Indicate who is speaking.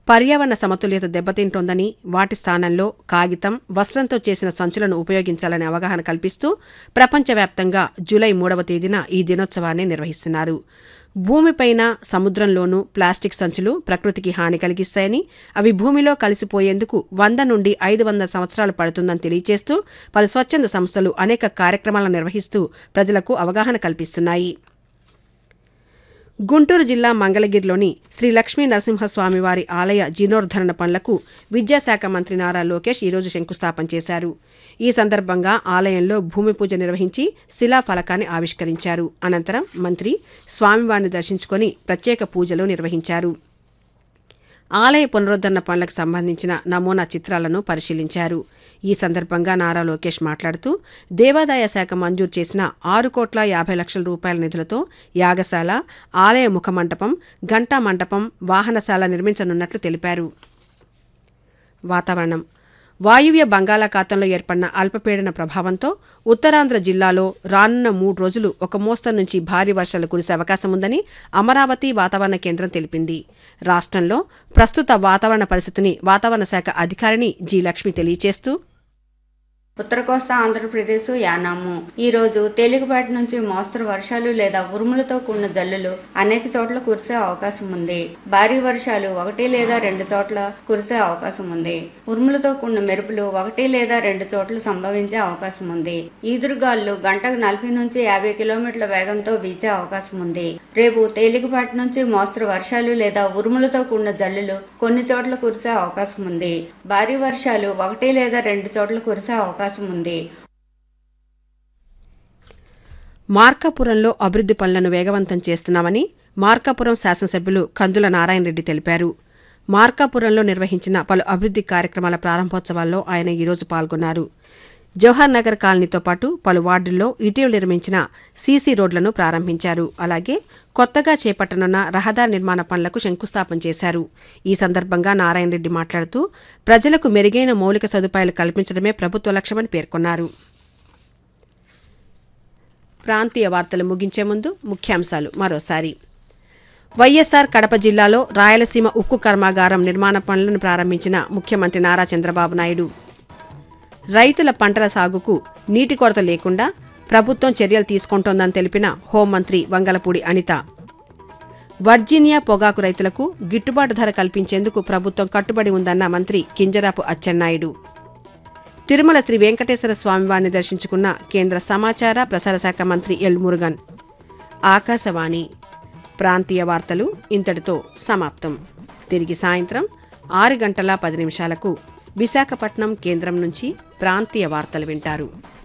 Speaker 1: పర్యావరణ సమతుల్యత దెబ్బతింటోందని వాటి స్థానంలో కాగితం వస్త్రంతో చేసిన సంచులను ఉపయోగించాలనే అవగాహన కల్పిస్తూ ప్రపంచవ్యాప్తంగా జూలై మూడవ తేదీన ఈ దినోత్సవాన్ని నిర్వహిస్తున్నారు భూమిపైన సముద్రంలోనూ ప్లాస్టిక్ సంచులు ప్రకృతికి హాని కలిగిస్తాయని అవి భూమిలో కలిసిపోయేందుకు వంద నుండి ఐదు వందల సంవత్సరాలు పడుతుందని తెలియజేస్తూ పలు స్వచ్ఛంద సంస్థలు అనేక కార్యక్రమాలను నిర్వహిస్తూ ప్రజలకు అవగాహన కల్పిస్తున్నాయి గుంటూరు జిల్లా మంగళగిరిలోని శ్రీ లక్ష్మీ నరసింహస్వామివారి ఆలయ జీర్ణోద్ధరణ పనులకు విద్యాశాఖ మంత్రి నారా లోకేష్ ఈరోజు శంకుస్థాపన చేశారు ఈ సందర్భంగా ఆలయంలో భూమి పూజ నిర్వహించి శిలా ఫలకాన్ని ఆవిష్కరించారు అనంతరం మంత్రి స్వామివారిని దర్శించుకొని ప్రత్యేక పూజలు నిర్వహించారు ఆలయ పునరుద్ధరణ పనులకు సంబంధించిన నమూనా చిత్రాలను పరిశీలించారు ఈ సందర్భంగా నారా లోకేష్ మాట్లాడుతూ దేవాదాయ శాఖ మంజూరు చేసిన ఆరు కోట్ల యాభై లక్షల రూపాయల నిధులతో యాగశాల ఆలయ ముఖమంటపం ఘంటా మంటపం వాహనశాల నిర్మించనున్నట్లు తెలిపారు వాతావరణం వాయువ్య బంగాళాఖాతంలో ఏర్పడిన అల్పపీడన ప్రభావంతో ఉత్తరాంధ్ర జిల్లాలో రానున్న మూడు రోజులు ఒక మోస్తరు నుంచి భారీ వర్షాలు కురిసే అవకాశం ఉందని అమరావతి వాతావరణ కేంద్రం తెలిపింది రాష్ట్రంలో ప్రస్తుత వాతావరణ పరిస్థితిని వాతావరణ శాఖ అధికారిని జి లక్ష్మి తెలియజేస్తూ
Speaker 2: ఉత్తర కోస్తా ఆంధ్రప్రదేశ్ యానాము ఈ రోజు తేలికపాటి నుంచి మోస్తరు వర్షాలు లేదా ఉరుములతో కూడిన జల్లులు అనేక చోట్ల కురిసే అవకాశం ఉంది భారీ వర్షాలు ఒకటి లేదా రెండు చోట్ల కురిసే అవకాశం ఉంది ఉరుములతో కూడిన మెరుపులు ఒకటి లేదా రెండు చోట్ల సంభవించే అవకాశం ఉంది ఈదురుగాలు గంటకు నలభై నుంచి యాభై కిలోమీటర్ల వేగంతో వీచే అవకాశం ఉంది రేపు తేలికపాటి నుంచి మోస్తరు వర్షాలు లేదా ఉరుములతో కూడిన జల్లులు కొన్ని చోట్ల కురిసే అవకాశం ఉంది భారీ వర్షాలు ఒకటి లేదా రెండు చోట్ల కురిసే అవకాశం ఉంది
Speaker 1: మార్కాపురంలో అభివృద్ది పనులను వేగవంతం చేస్తున్నామని మార్కాపురం శాసనసభ్యులు కందుల నారాయణరెడ్డి తెలిపారు మార్కాపురంలో నిర్వహించిన పలు అభివృద్ది కార్యక్రమాల ప్రారంభోత్సవాల్లో ఆయన ఈరోజు పాల్గొన్నారు జవహర్ నగర్ కాలనీతో పాటు పలు వార్డుల్లో ఇటీవల నిర్మించిన సీసీ రోడ్లను ప్రారంభించారు అలాగే కొత్తగా చేపట్టనున్న రహదారి నిర్మాణ పనులకు శంకుస్థాపన చేశారు ఈ సందర్భంగా నారాయణరెడ్డి మాట్లాడుతూ ప్రజలకు మెరుగైన మౌలిక సదుపాయాలు కల్పించడమే ప్రభుత్వ లక్ష్యమని పేర్కొన్నారు ప్రాంతీయ వార్తలు ముగించే ముందు ముఖ్యాంశాలు మరోసారి వైఎస్సార్ కడప జిల్లాలో రాయలసీమ ఉక్కు కర్మాగారం నిర్మాణ పనులను ప్రారంభించిన ముఖ్యమంత్రి నారా చంద్రబాబు నాయుడు రైతుల పంటల సాగుకు నీటి కొరత లేకుండా ప్రభుత్వం చర్యలు తీసుకుంటోందని తెలిపిన హోంమంత్రి వంగలపూడి అనిత వర్జీనియా పొగాకు రైతులకు గిట్టుబాటు ధర కల్పించేందుకు ప్రభుత్వం కట్టుబడి ఉందన్న మంత్రి కింజరాపు అచ్చెన్నాయుడు తిరుమల శ్రీ వెంకటేశ్వర స్వామివారిని దర్శించుకున్న కేంద్ర సమాచార ప్రసార శాఖ మంత్రి ఎల్ మురుగన్ ఆకాశవాణి ప్రాంతీయ వార్తలు ఇంతటితో సమాప్తం తిరిగి సాయంత్రం ఆరు గంటల పది నిమిషాలకు విశాఖపట్నం కేంద్రం నుంచి ప్రాంతీయ వార్తలు వింటారు